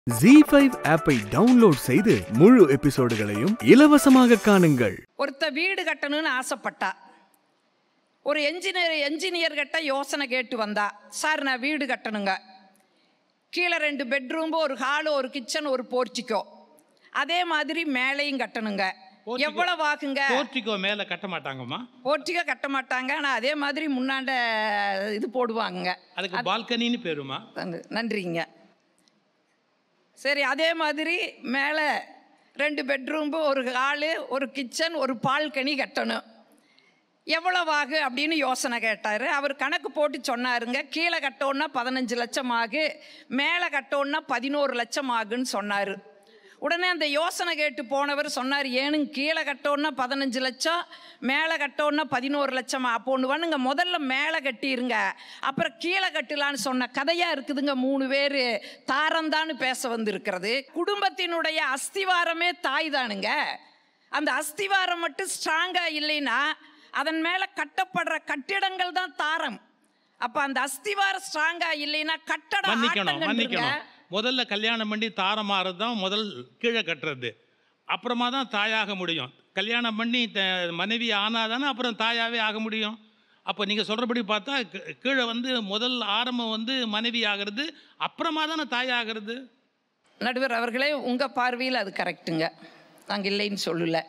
G five ஆப்பை download செய்து முழு எபிசோடுகளையும் இலவசமாக காணுங்கள் ஒருத்த வீடு கட்டணும்னு ஆசைப்பட்டா ஒரு என்ஜினியர் என்ஜினியர் கிட்ட யோசனை கேட்டு வந்தா சார் நான் வீடு கட்டணுங்க கீழே ரெண்டு பெட்ரூம் ஒரு ஹாலு ஒரு கிச்சன் ஒரு போர்ச்சிக்கோ அதே மாதிரி மேலேயும் கட்டணுங்க Portico- எவ்வளவு ஆகுங்க போர்ட்டிகோ மேல கட்ட மாட்டாங்கம்மா போர்ச்சிக்கோ கட்ட மாட்டாங்க ஆனால் அதே மாதிரி முன்னாண்ட இது போடுவாங்க அதுக்கு பால்கனின்னு பேருமா நன்றி- நன்றிங்க சரி அதே மாதிரி மேலே ரெண்டு பெட்ரூம்பு ஒரு ஹாலு ஒரு கிச்சன் ஒரு பால்கனி கட்டணும் எவ்வளவாகு அப்படின்னு யோசனை கேட்டார் அவர் கணக்கு போட்டு சொன்னாருங்க கீழே கட்டோன்னா பதினஞ்சு லட்சம் ஆகு மேலே கட்டோன்னா பதினோரு லட்சம் ஆகுன்னு சொன்னார் உடனே அந்த யோசனை கேட்டு போனவர் சொன்னார் ஏனுங்க கீழே கட்டோன்னா பதினஞ்சு லட்சம் மேலே கட்டோன்னா பதினோரு லட்சம் அப்போ ஒன்று பண்ணுங்க முதல்ல மேலே கட்டிருங்க அப்புறம் கீழே கட்டலான்னு சொன்ன கதையாக இருக்குதுங்க மூணு பேர் தாரந்தான்னு பேச வந்திருக்கிறது குடும்பத்தினுடைய அஸ்திவாரமே தாய் தானுங்க அந்த அஸ்திவாரம் மட்டும் ஸ்ட்ராங்காக இல்லைன்னா அதன் மேலே கட்டப்படுற கட்டிடங்கள் தான் தாரம் அப்போ அந்த அஸ்திவாரம் ஸ்ட்ராங்காக இல்லைன்னா கட்டடம் மன்னிக்கணும் ஆட்டங்கண்டுங்க. மன்னிக்கணும் முதல்ல கல்யாணம் பண்ணி தாரமாறது தான் முதல் கீழே கட்டுறது அப்புறமா தான் தாயாக முடியும் கல்யாணம் பண்ணி த- மனைவி ஆனாதானே அப்புறம் தாயாவே ஆக முடியும் அப்போ நீங்கள் சொல்கிறபடி பார்த்தா கீ- கீழே வந்து முதல் ஆரம்பம் வந்து மனைவி ஆகிறது அப்புறமா தானே தாயாகிறது நடுவர் அவர்களே உங்கள் பார்வையில் அது கரெக்டுங்க நாங்கள் இல்லைன்னு சொல்லல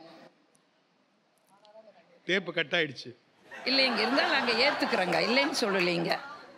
டேப்பு கட் ஆயிடுச்சு இல்லைங்க இருந்தால் நாங்கள் ஏற்றுக்கிறோங்க இல்லைன்னு சொல்லலைங்க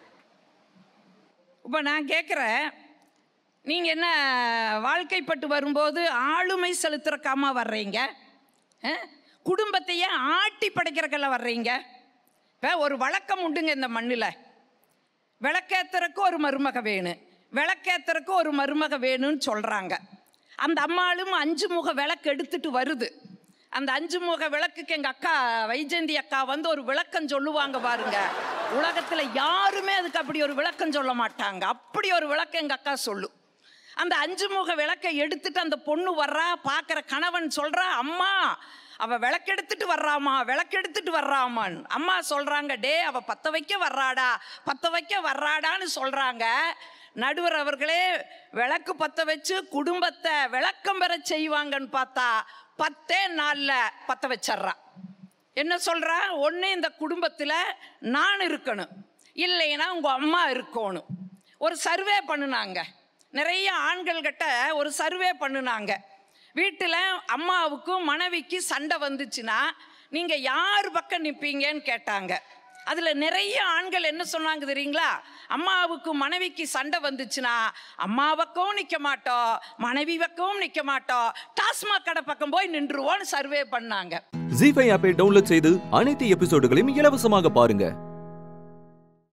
இப்போ நான் கேட்குறேன் நீங்கள் என்ன வாழ்க்கைப்பட்டு வரும்போது ஆளுமை செலுத்துறக்காம வர்றீங்க அஹ்? குடும்பத்தையே ஆட்டி படைக்கிறக்கெல்லாம் வர்றீங்க இப்போ ஒரு வழக்கம் உண்டுங்க இந்த மண்ணில் விளக்கேத்துறக்கு ஒரு மருமக வேணும் விளக்கேத்துறக்கு ஒரு மருமக வேணும்னு சொல்கிறாங்க அந்த அம்மாளும் அஞ்சு முக விளக்கு எடுத்துட்டு வருது அந்த அஞ்சு முக விளக்குக்கு எங்கள் அக்கா வைஜெயந்தி அக்கா வந்து ஒரு விளக்கம் சொல்லுவாங்க பாருங்க உலகத்தில் யாருமே அதுக்கு அப்படி ஒரு விளக்கம் சொல்ல மாட்டாங்க அப்படி ஒரு விளக்கம் எங்கள் அக்கா சொல்லும் அந்த அஞ்சு முக விளக்கை எடுத்துட்டு அந்த பொண்ணு வர்றா பார்க்குற கணவன் சொல்றா அம்மா அவ விளக்கெடுத்துட்டு வர்றாமா விளக்கெடுத்துட்டு வர்றாமான்னு அம்மா சொல்றாங்க டே அவ பத்த வைக்க வர்றாடா பத்த வைக்க வர்றாடான்னு சொல்றாங்க நடுவர் அவர்களே விளக்கு பத்த வச்சு குடும்பத்தை விளக்கம் பெற செய்வாங்கன்னு பார்த்தா பத்தே நாள்ல பத்த வச்சிட்றா என்ன சொல்றா ஒன்று இந்த குடும்பத்தில் நான் இருக்கணும் இல்லைன்னா உங்கள் அம்மா இருக்கணும் ஒரு சர்வே பண்ணுனாங்க நிறைய ஆண்கள்கிட்ட ஒரு சர்வே பண்ணுனாங்க வீட்டில் அம்மாவுக்கும் மனைவிக்கு சண்டை வந்துச்சுன்னா நீங்கள் யார் பக்கம் நிற்பீங்கன்னு கேட்டாங்க அதில் நிறைய ஆண்கள் என்ன சொன்னாங்க தெரியுங்களா அம்மாவுக்கும் மனைவிக்கு சண்டை வந்துச்சுன்னா அம்மா பக்கம் நிற்க மாட்டோம் மனைவி பக்கம் நிற்க மாட்டோம் டாஸ்மாக் கடை பக்கம் போய் நின்றுவோன்னு சர்வே பண்ணாங்க ஜி ஃபைவ் ஆப்பை டவுன்லோட் செய்து அனைத்து எபிசோடுகளையும் இலவசமாக பாருங்க